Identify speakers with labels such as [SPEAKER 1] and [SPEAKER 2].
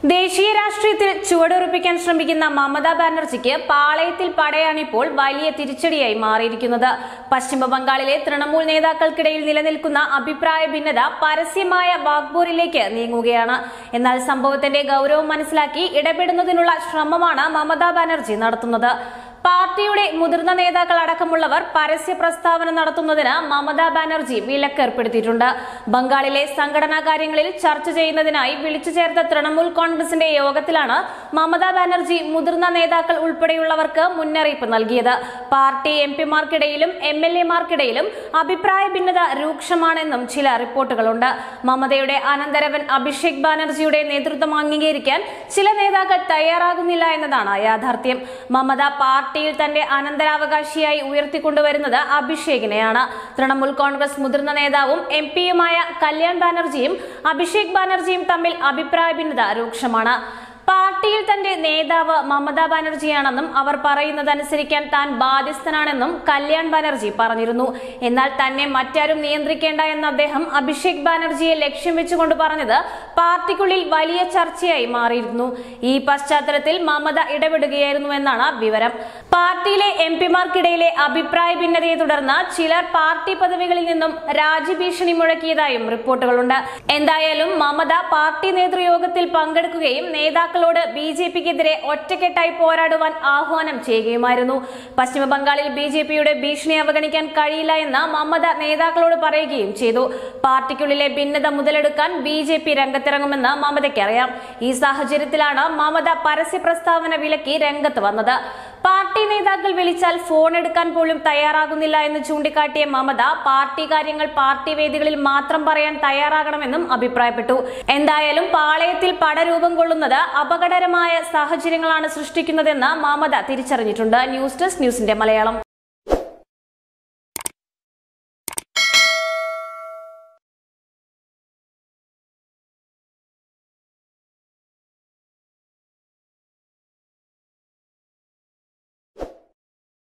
[SPEAKER 1] ദേശീയ രാഷ്ട്രീയത്തിൽ ചുവടുറപ്പിക്കാൻ ശ്രമിക്കുന്ന മമതാ ബാനർജിക്ക് പാളയത്തിൽ പടയാണിപ്പോൾ വലിയ തിരിച്ചടിയായി മാറിയിരിക്കുന്നത് പശ്ചിമ ബംഗാളിലെ തൃണമൂൽ നേതാക്കൾക്കിടയിൽ നിലനിൽക്കുന്ന അഭിപ്രായ ഭിന്നത പരസ്യമായ വാഗ്ബോറിലേക്ക് നീങ്ങുകയാണ് എന്നാൽ സംഭവത്തിന്റെ ഗൗരവം മനസ്സിലാക്കി ഇടപെടുന്നതിനുള്ള ശ്രമമാണ് മമതാ ബാനർജി നടത്തുന്നത് പാർട്ടിയുടെ മുതിർന്ന നേതാക്കൾ അടക്കമുള്ളവർ പരസ്യ പ്രസ്താവന നടത്തുന്നതിന് മമതാ ബാനർജി വിലക്കേർപ്പെടുത്തിയിട്ടുണ്ട് ബംഗാളിലെ സംഘടനാ കാര്യങ്ങളിൽ ചർച്ച ചെയ്യുന്നതിനായി വിളിച്ചു ചേർത്ത തൃണമൂൽ കോൺഗ്രസിന്റെ യോഗത്തിലാണ് മമതാ ബാനർജി മുതിർന്ന നേതാക്കൾ ഉൾപ്പെടെയുള്ളവർക്ക് മുന്നറിയിപ്പ് നൽകിയത് പാർട്ടി എം പിമാർക്കിടയിലും എം എൽ എമാർക്കിടയിലും അഭിപ്രായ ഭിന്നത രൂക്ഷമാണെന്നും ചില റിപ്പോർട്ടുകളുണ്ട് മമതയുടെ അനന്തരവൻ അഭിഷേക് ബാനർജിയുടെ നേതൃത്വം അംഗീകരിക്കാൻ ചില നേതാക്കൾ തയ്യാറാകുന്നില്ല എന്നതാണ് യാഥാർത്ഥ്യം മമത പാർട്ടിയിൽ തന്റെ അനന്തരാവകാശിയായി ഉയർത്തിക്കൊണ്ടുവരുന്നത് അഭിഷേകിനെയാണ് തൃണമൂൽ കോൺഗ്രസ് മുതിർന്ന നേതാവും എം പിയുമായ കല്യാൺ ബാനർജിയും അഭിഷേക് ബാനർജിയും തമ്മിൽ അഭിപ്രായ ഭിന്നത രൂക്ഷമാണ് പാർട്ടിയിൽ തന്റെ നേതാവ് മമതാ ബാനർജിയാണെന്നും അവർ പറയുന്നതനുസരിക്കാൻ താൻ ബാധ്യസ്ഥനാണെന്നും കല്യാൺ ബാനർജി പറഞ്ഞിരുന്നു എന്നാൽ തന്നെ മറ്റാരും നിയന്ത്രിക്കേണ്ട എന്ന അദ്ദേഹം അഭിഷേക് ബാനർജിയെ ലക്ഷ്യം വെച്ചുകൊണ്ട് പറഞ്ഞത് പാർട്ടിക്കുള്ളിൽ വലിയ ചർച്ചയായി മാറിയിരുന്നു ഈ പശ്ചാത്തലത്തിൽ മമത ഇടപെടുകയായിരുന്നു എന്നാണ് വിവരം പാർട്ടിയിലെ എം പിമാർക്കിടയിലെ അഭിപ്രായ ഭിന്നതയെ തുടർന്ന് ചിലർ പാർട്ടി പദവികളിൽ നിന്നും രാജ്യഭീഷണി മുഴക്കിയതായും റിപ്പോർട്ടുകളുണ്ട് എന്തായാലും മമത പാർട്ടി നേതൃയോഗത്തിൽ പങ്കെടുക്കുകയും നേതാക്കളോട് ബി ജെ പിക്കെതിരെ ഒറ്റക്കെട്ടായി പോരാടുവാൻ ആഹ്വാനം ചെയ്യുകയുമായിരുന്നു പശ്ചിമ ബംഗാളിൽ ബി ജെ പിയുടെ ഭീഷണി അവഗണിക്കാൻ കഴിയില്ല എന്ന് മമത നേതാക്കളോട് പറയുകയും ചെയ്തു പാർട്ടിക്കുള്ളിലെ ഭിന്നത മുതലെടുക്കാൻ ബി ജെ പി രംഗത്തിറങ്ങുമെന്ന് മമതയ്ക്കറിയാം ഈ സാഹചര്യത്തിലാണ് മമത പരസ്യ പ്രസ്താവന വിലക്കി രംഗത്ത് വന്നത് പാർട്ടി നേതാക്കൾ വിളിച്ചാൽ ഫോൺ എടുക്കാൻ പോലും തയ്യാറാകുന്നില്ല എന്ന് ചൂണ്ടിക്കാട്ടിയ മമത പാർട്ടി കാര്യങ്ങൾ പാർട്ടി വേദികളിൽ മാത്രം പറയാൻ തയ്യാറാകണമെന്നും അഭിപ്രായപ്പെട്ടു എന്തായാലും പാളയത്തിൽ പടരൂപം കൊള്ളുന്നത് അപകടകരമായ സാഹചര്യങ്ങളാണ് സൃഷ്ടിക്കുന്നതെന്ന് മമത തിരിച്ചറിഞ്ഞിട്ടുണ്ട് ന്യൂസ് ഡെസ്ക് ന്യൂസിന്റെ മലയാളം